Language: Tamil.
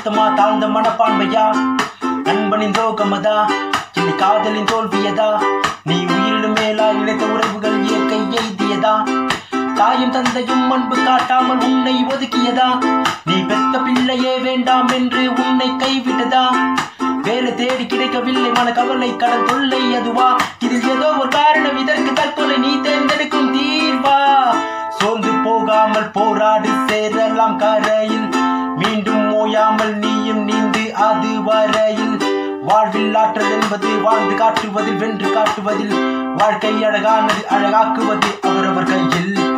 வருத்தமா தாழ்ந்த மனப்பான்மையா நண்பனின் துரோகமதா இல்லை காதலின் தோல்வியதா நீ உயிரிடும் மேலா நினைத்த உறவுகள் இயற்கை எய்தியதா தாயும் தந்தையும் அன்பு காட்டாமல் உன்னை ஒதுக்கியதா நீ பெத்த பிள்ளையே வேண்டாம் என்று உன்னை கைவிட்டதா வேலை தேடி கிடைக்கவில்லை மன கவலை கடன் தொல்லை அதுவா இதில் ஏதோ ஒரு காரணம் இதற்கு தற்கொலை நீ தேர்ந்தெடுக்கும் தீர்வா சோர்ந்து போகாமல் போராடு சேரலாம் கரையில் மீண்டும் ஓயாமல் நீயும் நீந்து அது வரையில் வாழ்வில் ஆற்றல் என்பது வாழ்ந்து காட்டுவதில் வென்று காட்டுவதில் வாழ்க்கை அழகானது அழகாக்குவது அவரவர் கையில்